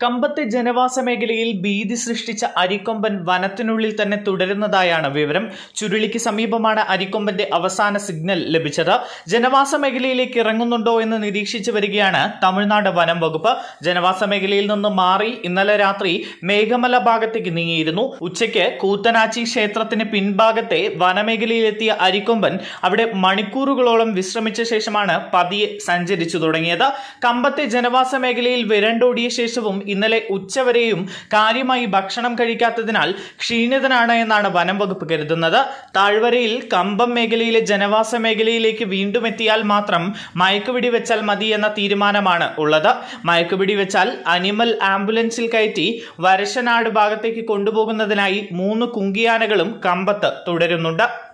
കമ്പത്തെ ജനവാസ മേഖലയിൽ ഭീതി സൃഷ്ടിച്ച അരിക്കൊമ്പൻ വനത്തിനുള്ളിൽ തന്നെ തുടരുന്നതായാണ് വിവരം ചുരുളിക്ക് സമീപമാണ് അരിക്കൊമ്പന്റെ അവസാന സിഗ്നൽ ലഭിച്ചത് ജനവാസ മേഖലയിലേക്ക് ഇറങ്ങുന്നുണ്ടോ എന്ന് നിരീക്ഷിച്ചു വരികയാണ് തമിഴ്നാട് വനം വകുപ്പ് ജനവാസ മേഖലയിൽ നിന്ന് മാറി ഇന്നലെ രാത്രി മേഘമല ഭാഗത്തേക്ക് നീങ്ങിയിരുന്നു ഉച്ചയ്ക്ക് കൂത്തനാച്ചി ക്ഷേത്രത്തിന് പിൻഭാഗത്തെ വനമേഖലയിലെത്തിയ അരിക്കൊമ്പൻ അവിടെ മണിക്കൂറുകളോളം വിശ്രമിച്ച ശേഷമാണ് പതിയെ സഞ്ചരിച്ചു തുടങ്ങിയത് കമ്പത്തെ ജനവാസ മേഖലയിൽ വിരണ്ടോടിയ ശേഷവും ഇന്നലെ ഉച്ചവരെയും കാര്യമായി ഭക്ഷണം കഴിക്കാത്തതിനാൽ ക്ഷീണിതനാണ് എന്നാണ് വനം വകുപ്പ് കരുതുന്നത് താഴ്വരയിൽ കമ്പം മേഖലയിലെ ജനവാസ മേഖലയിലേക്ക് വീണ്ടും എത്തിയാൽ മാത്രം മയക്കുപിടി വെച്ചാൽ മതി എന്ന തീരുമാനമാണ് ഉള്ളത് മയക്കുപിടി വെച്ചാൽ അനിമൽ ആംബുലൻസിൽ കയറ്റി വരശനാട് ഭാഗത്തേക്ക് കൊണ്ടുപോകുന്നതിനായി മൂന്ന് കുങ്കിയാനകളും കമ്പത്ത് തുടരുന്നുണ്ട്